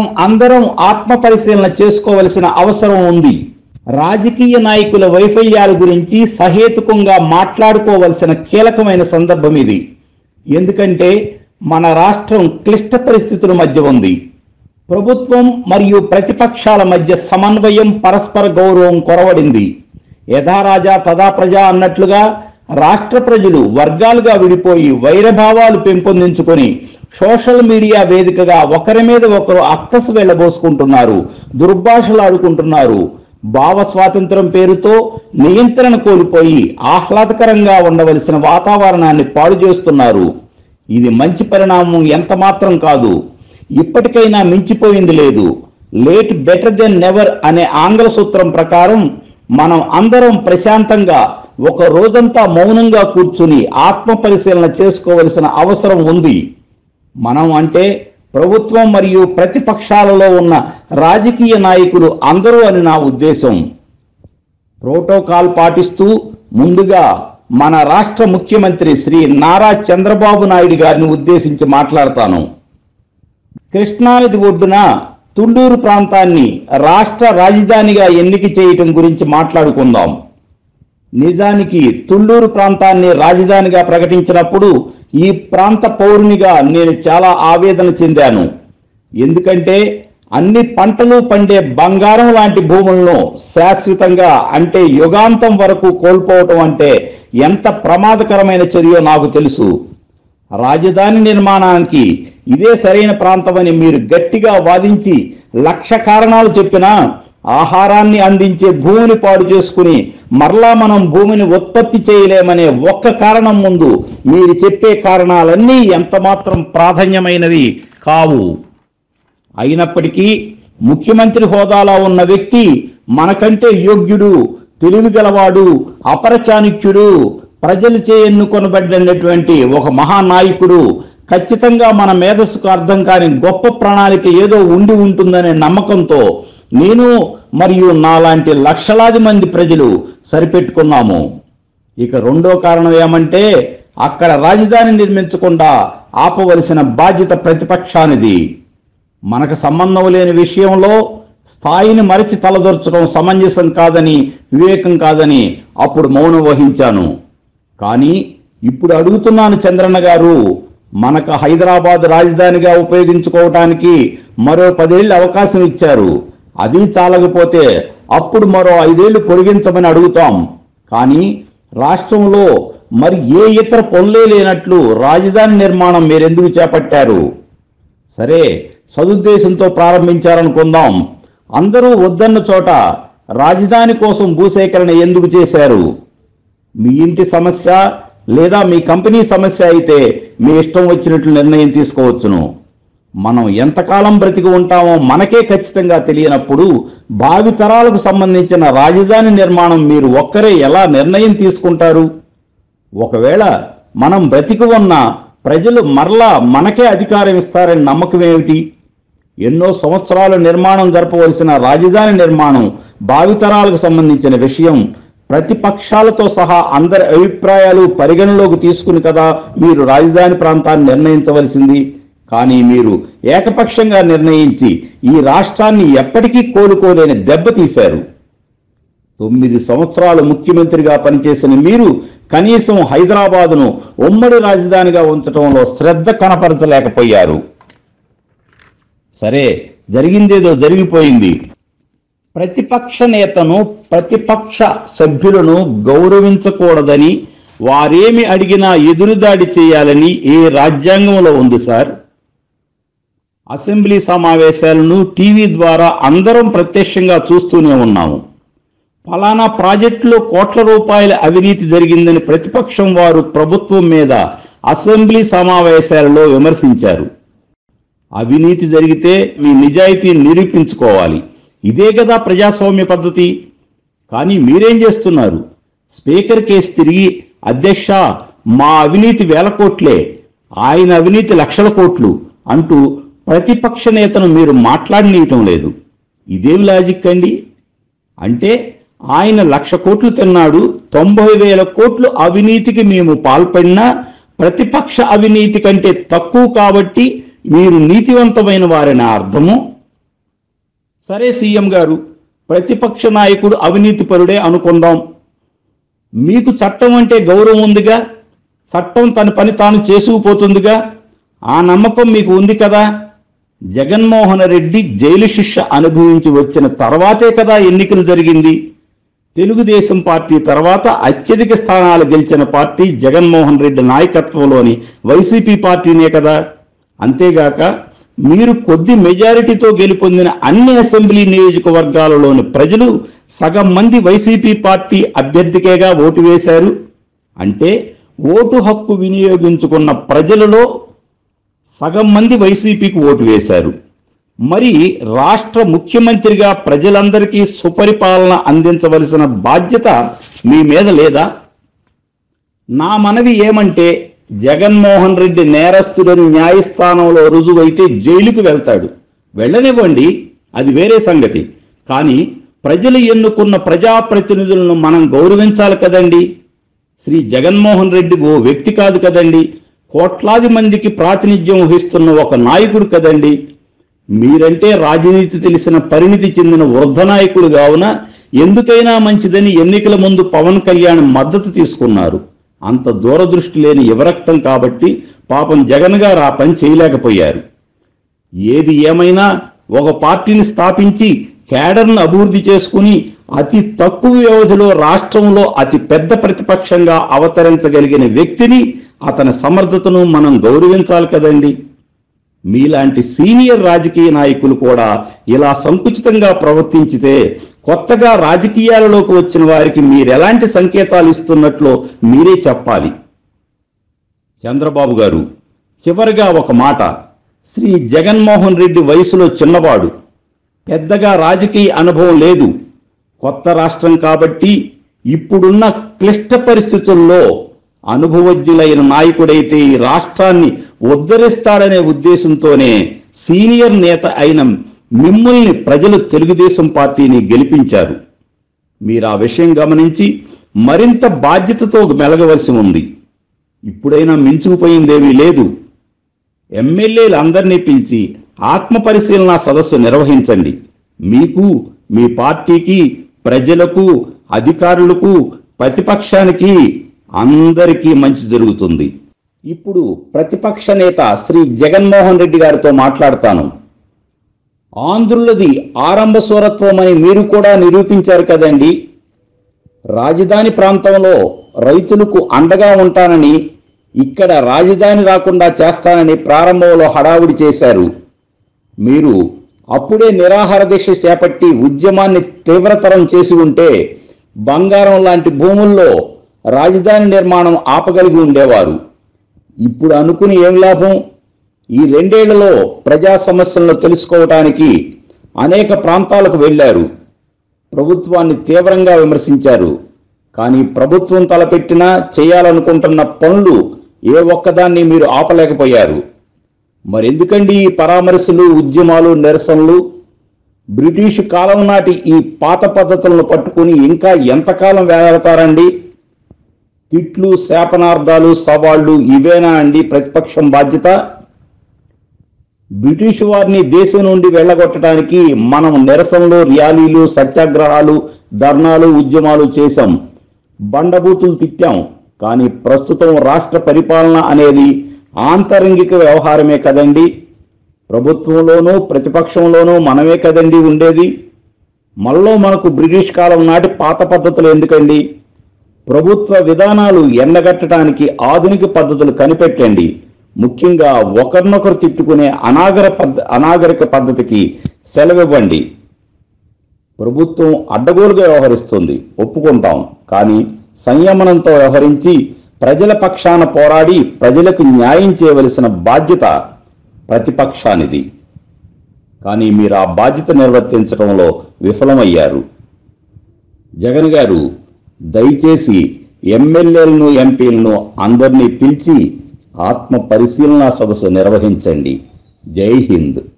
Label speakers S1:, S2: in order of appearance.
S1: మనం అందరం ఆత్మ పరిశీలన చేసుకోవలసిన అవసరం ఉంది రాజకీయ నాయకుల వైఫల్యాల గురించి సహేతుకంగా మాట్లాడుకోవలసిన కీలకమైన సందర్భం ఇది ఎందుకంటే మన రాష్ట్రం క్లిష్ట పరిస్థితుల మధ్య ఉంది ప్రభుత్వం మరియు ప్రతిపక్షాల మధ్య సమన్వయం పరస్పర గౌరవం కొరవడింది యథారాజా తదా ప్రజ అన్నట్లుగా రాష్ట్ర ప్రజలు వర్గాలుగా విడిపోయి వైరభావాలు పెంపొందించుకొని సోషల్ మీడియా వేదికగా ఒకరి మీద ఒకరు అక్కసు వెళ్ళబోసుకుంటున్నారు దుర్భాషలు ఆడుకుంటున్నారు భావ స్వాతంత్రం పేరుతో నియంత్రణ కోల్పోయి ఆహ్లాదకరంగా ఉండవలసిన వాతావరణాన్ని పాడు చేస్తున్నారు ఇది మంచి పరిణామం ఎంత మాత్రం కాదు ఇప్పటికైనా మించిపోయింది లేదు లేట్ బెటర్ దెన్ నెవర్ అనే ఆంగ్ల సూత్రం ప్రకారం మనం అందరం ప్రశాంతంగా ఒక రోజంతా మౌనంగా కూర్చుని ఆత్మ పరిశీలన చేసుకోవలసిన అవసరం ఉంది మనం అంటే ప్రభుత్వం మరియు ప్రతిపక్షాలలో ఉన్న రాజకీయ నాయకులు అందరూ అని నా ఉద్దేశం ప్రోటోకాల్ పాటిస్తూ ముందుగా మన రాష్ట్ర ముఖ్యమంత్రి శ్రీ నారా చంద్రబాబు నాయుడు గారిని ఉద్దేశించి మాట్లాడతాను కృష్ణానది ఒడ్డున తుళ్ళూరు ప్రాంతాన్ని రాష్ట్ర రాజధానిగా ఎన్నిక చేయటం గురించి మాట్లాడుకుందాం నిజానికి తుళ్ళూరు ప్రాంతాన్ని రాజధానిగా ప్రకటించినప్పుడు ఈ ప్రాంత పౌరునిగా నేను చాలా ఆవేదన చెందాను ఎందుకంటే అన్ని పంటలు పండే బంగారం లాంటి భూములను శాశ్వతంగా అంటే యుగాంతం వరకు కోల్పోవటం అంటే ఎంత ప్రమాదకరమైన చర్యో నాకు తెలుసు రాజధాని నిర్మాణానికి ఇదే సరైన ప్రాంతమని మీరు గట్టిగా వాదించి లక్ష కారణాలు చెప్పినా ఆహారాన్ని అందించే భూమిని పాడు చేసుకుని మరలా మనం భూమిని ఉత్పత్తి చేయలేమనే ఒక్క కారణం ముందు మీరు చెప్పే కారణాలన్నీ ఎంత మాత్రం ప్రాధాన్యమైనవి కావు అయినప్పటికీ ముఖ్యమంత్రి హోదాలో ఉన్న వ్యక్తి మనకంటే యోగ్యుడు తెలివిగలవాడు అపరచాణిక్యుడు ప్రజలచే ఎన్నుకొనబడినటువంటి ఒక మహానాయకుడు ఖచ్చితంగా మన మేధస్సుకు అర్థం కాని గొప్ప ప్రణాళిక ఏదో ఉండి ఉంటుందనే నమ్మకంతో నేను మరియు నాలాంటి లక్షలాది మంది ప్రజలు సరిపెట్టుకున్నాము ఇక రెండో కారణం ఏమంటే అక్కడ రాజధాని నిర్మించకుండా ఆపవలసిన బాధ్యత ప్రతిపక్షానిది మనకు సంబంధం లేని విషయంలో స్థాయిని మరచి తలదొరచడం సమంజసం కాదని వివేకం కాదని అప్పుడు మౌనం వహించాను కానీ ఇప్పుడు అడుగుతున్నాను చంద్రన్న గారు మనకు హైదరాబాద్ రాజధానిగా ఉపయోగించుకోవటానికి మరో పదేళ్ళు అవకాశం ఇచ్చారు అది చాలకపోతే అప్పుడు మరో ఐదేళ్లు పొడిగించమని అడుగుతాం కానీ రాష్ట్రంలో మరి ఏ ఇతర పనులే లేనట్లు రాజధాని నిర్మాణం మీరెందుకు చేపట్టారు సరే సదుద్దేశంతో ప్రారంభించారనుకుందాం అందరూ వద్దన్న చోట రాజధాని కోసం భూసేకరణ ఎందుకు చేశారు మీ ఇంటి సమస్య లేదా మీ కంపెనీ సమస్య అయితే మీ ఇష్టం వచ్చినట్లు నిర్ణయం తీసుకోవచ్చును మనం ఎంతకాలం బ్రతికి ఉంటామో మనకే ఖచ్చితంగా తెలియనప్పుడు భావి తరాలకు సంబంధించిన రాజధాని నిర్మాణం మీరు ఒక్కరే ఎలా నిర్ణయం తీసుకుంటారు ఒకవేళ మనం బ్రతికి ఉన్న ప్రజలు మరలా మనకే అధికారం ఇస్తారని నమ్మకం ఏమిటి ఎన్నో సంవత్సరాలు నిర్మాణం జరపవలసిన రాజధాని నిర్మాణం భావితరాలకు సంబంధించిన విషయం ప్రతిపక్షాలతో సహా అందరి అభిప్రాయాలు పరిగణలోకి తీసుకుని కదా మీరు రాజధాని ప్రాంతాన్ని నిర్ణయించవలసింది కానీ మీరు ఏకపక్షంగా నిర్ణయించి ఈ రాష్ట్రాన్ని ఎప్పటికీ కోలుకోలేని దెబ్బతీశారు తొమ్మిది సంవత్సరాలు ముఖ్యమంత్రిగా పనిచేసిన మీరు కనీసం హైదరాబాదును ఉమ్మడి రాజధానిగా ఉంచడంలో శ్రద్ధ కనపరచలేకపోయారు సరే జరిగిందేదో జరిగిపోయింది ప్రతిపక్ష నేతను ప్రతిపక్ష సభ్యులను గౌరవించకూడదని వారేమి అడిగినా ఎదురుదాడి చేయాలని ఏ రాజ్యాంగంలో ఉంది సార్ అసెంబ్లీ సమావేశాలను టీవీ ద్వారా అందరం ప్రత్యక్షంగా చూస్తూనే ఉన్నాము ఫలానా ప్రాజెక్టులో కోట్ల రూపాయల అవినీతి జరిగిందని ప్రతిపక్షం వారు ప్రభుత్వం మీద అసెంబ్లీ సమావేశాలలో విమర్శించారు అవినీతి జరిగితే మీ నిజాయితీని నిరూపించుకోవాలి ఇదే కదా ప్రజాస్వామ్య పద్ధతి కానీ మీరేం చేస్తున్నారు స్పీకర్ కేసు తిరిగి అధ్యక్ష మా అవినీతి వేల కోట్లే ఆయన అవినీతి లక్షల కోట్లు అంటూ ప్రతిపక్ష నేతను మీరు మాట్లాడనీయటం లేదు ఇదేమి లాజిక్ అండి అంటే ఆయన లక్ష కోట్లు తిన్నాడు తొంభై వేల కోట్లు అవినీతికి మేము పాల్పడినా ప్రతిపక్ష అవినీతి కంటే తక్కువ కాబట్టి మీరు నీతివంతమైన వారని అర్థము సరే సీఎం గారు ప్రతిపక్ష నాయకుడు అవినీతి పరుడే అనుకుందాం మీకు చట్టం అంటే గౌరవం ఉందిగా చట్టం తన పని తాను చేసుకుపోతుందిగా ఆ నమ్మకం మీకు ఉంది కదా జగన్మోహన్ రెడ్డి జైలు శిక్ష అనుభవించి వచ్చిన తర్వాతే కదా ఎన్నికలు జరిగింది తెలుగుదేశం పార్టీ తర్వాత అత్యధిక స్థానాలు గెలిచిన పార్టీ జగన్మోహన్ రెడ్డి నాయకత్వంలోని వైసీపీ పార్టీనే కదా అంతేగాక మీరు కొద్ది మెజారిటీతో గెలుపొందిన అన్ని అసెంబ్లీ నియోజకవర్గాలలోని ప్రజలు సగం మంది వైసీపీ పార్టీ అభ్యర్థికేగా ఓటు వేశారు అంటే ఓటు హక్కు వినియోగించుకున్న ప్రజలలో సగం మంది వైసీపీకి ఓటు వేశారు మరి రాష్ట్ర ముఖ్యమంత్రిగా ప్రజలందరికీ సుపరిపాలన అందించవలసిన బాధ్యత మీ మీద లేదా నా మనవి ఏమంటే జగన్మోహన్ రెడ్డి నేరస్తుడని న్యాయస్థానంలో రుజువైతే జైలుకు వెళ్తాడు వెళ్ళనివ్వండి అది వేరే సంగతి కానీ ప్రజలు ఎన్నుకున్న ప్రజాప్రతినిధులను మనం గౌరవించాలి కదండి శ్రీ జగన్మోహన్ రెడ్డి ఓ వ్యక్తి కాదు కదండి కోట్లాది మందికి ప్రాతినిధ్యం వహిస్తున్న ఒక నాయకుడు కదండి మీరంటే రాజనీతి తెలిసిన పరిణితి చెందిన వృద్ధ నాయకుడు కావున ఎందుకైనా మంచిదని ఎన్నికల ముందు పవన్ కళ్యాణ్ మద్దతు తీసుకున్నారు అంత దూరదృష్టి లేని యువరక్తం కాబట్టి పాపం జగన్ గారు ఆ పని చేయలేకపోయారు ఏది ఏమైనా ఒక పార్టీని స్థాపించి కేడర్ను అభివృద్ధి చేసుకుని అతి తక్కువ వ్యవధిలో రాష్ట్రంలో అతి పెద్ద ప్రతిపక్షంగా అవతరించగలిగిన వ్యక్తిని అతని సమర్థతను మనం గౌరవించాలి కదండి మీలాంటి సీనియర్ రాజకీయ నాయకులు కూడా ఇలా సంకుచితంగా ప్రవర్తించితే కొత్తగా రాజకీయాలలోకి వచ్చిన వారికి మీరెలాంటి సంకేతాలు ఇస్తున్నట్లో మీరే చెప్పాలి చంద్రబాబు గారు చివరిగా ఒక మాట శ్రీ జగన్మోహన్ రెడ్డి వయసులో చిన్నవాడు పెద్దగా రాజకీయ అనుభవం లేదు కొత్త రాష్ట్రం కాబట్టి ఇప్పుడున్న క్లిష్ట పరిస్థితుల్లో అనుభవజ్ఞులైన నాయకుడైతే ఈ రాష్ట్రాన్ని ఉద్ధరిస్తాడనే ఉద్దేశంతోనే సీనియర్ నేత అయిన మిమ్మల్ని ప్రజలు తెలుగుదేశం పార్టీని గెలిపించారు మీరు ఆ విషయం గమనించి మరింత బాధ్యతతో మెలగవలసి ఉంది ఇప్పుడైనా మించుకుపోయిందేమీ లేదు ఎమ్మెల్యేలు అందరినీ పిలిచి ఆత్మ పరిశీలన సదస్సు నిర్వహించండి మీకు మీ పార్టీకి ప్రజలకు అధికారులకు ప్రతిపక్షానికి అందరికీ మంచి జరుగుతుంది ఇప్పుడు ప్రతిపక్ష నేత శ్రీ జగన్మోహన్ రెడ్డి గారితో మాట్లాడతాను ఆంధ్రులది ఆరంభ సూరత్వం అని మీరు కూడా నిరూపించారు కదండి రాజధాని ప్రాంతంలో రైతులకు అండగా ఉంటానని ఇక్కడ రాజధాని రాకుండా చేస్తానని ప్రారంభంలో హడావుడి చేశారు మీరు అప్పుడే నిరాహార దీక్ష చేపట్టి ఉద్యమాన్ని తీవ్రతరం చేసి ఉంటే బంగారం లాంటి భూముల్లో రాజధాని నిర్మాణం ఆపగలిగి ఉండేవారు ఇప్పుడు అనుకుని ఏం లాభం ఈ రెండేళ్లలో ప్రజా సమస్యలను తెలుసుకోవటానికి అనేక ప్రాంతాలకు వెళ్ళారు ప్రభుత్వాన్ని తీవ్రంగా విమర్శించారు కానీ ప్రభుత్వం తలపెట్టినా చేయాలనుకుంటున్న పనులు ఏ ఒక్కదాన్ని మీరు ఆపలేకపోయారు మరెందుకండి ఈ పరామర్శలు ఉద్యమాలు నిరసనలు బ్రిటిష్ కాలం నాటి ఈ పాత పద్ధతులను పట్టుకుని ఇంకా ఎంతకాలం వేలాడతారండి తిట్లు శాపనార్థాలు సవాళ్లు ఇవేనా అండి ప్రతిపక్షం బాధ్యత బ్రిటిష్ వారిని దేశం నుండి వెళ్ళగొట్టడానికి మనం నిరసనలు ర్యాలీలు సత్యాగ్రహాలు ధర్నాలు ఉద్యమాలు చేశాం బండబూతులు తిట్టాం కానీ ప్రస్తుతం రాష్ట్ర పరిపాలన అనేది ఆంతరంగిక వ్యవహారమే కదండి ప్రభుత్వంలోనూ ప్రతిపక్షంలోనూ మనమే కదండి ఉండేది మనలో మనకు బ్రిటిష్ కాలం నాటి పాత పద్ధతులు ఎందుకండి ప్రభుత్వ విధానాలు ఎండగట్టడానికి ఆధునిక పద్ధతులు కనిపెట్టండి ముఖ్యంగా ఒకరినొకరు తిట్టుకునే అనాగర పద్ధ అనాగరిక పద్ధతికి సెలవివ్వండి ప్రభుత్వం అడ్డగోలుగా వ్యవహరిస్తుంది ఒప్పుకుంటాం కానీ సంయమనంతో వ్యవహరించి ప్రజల పక్షాన పోరాడి ప్రజలకు న్యాయం చేయవలసిన బాధ్యత ప్రతిపక్షానిది కానీ మీరు ఆ బాధ్యత నిర్వర్తించడంలో విఫలమయ్యారు జగన్ గారు దయచేసి ఎమ్మెల్యేలను ఎంపీలను అందరినీ పిలిచి ఆత్మ పరిశీలన సదస్సు నిర్వహించండి జై హింద్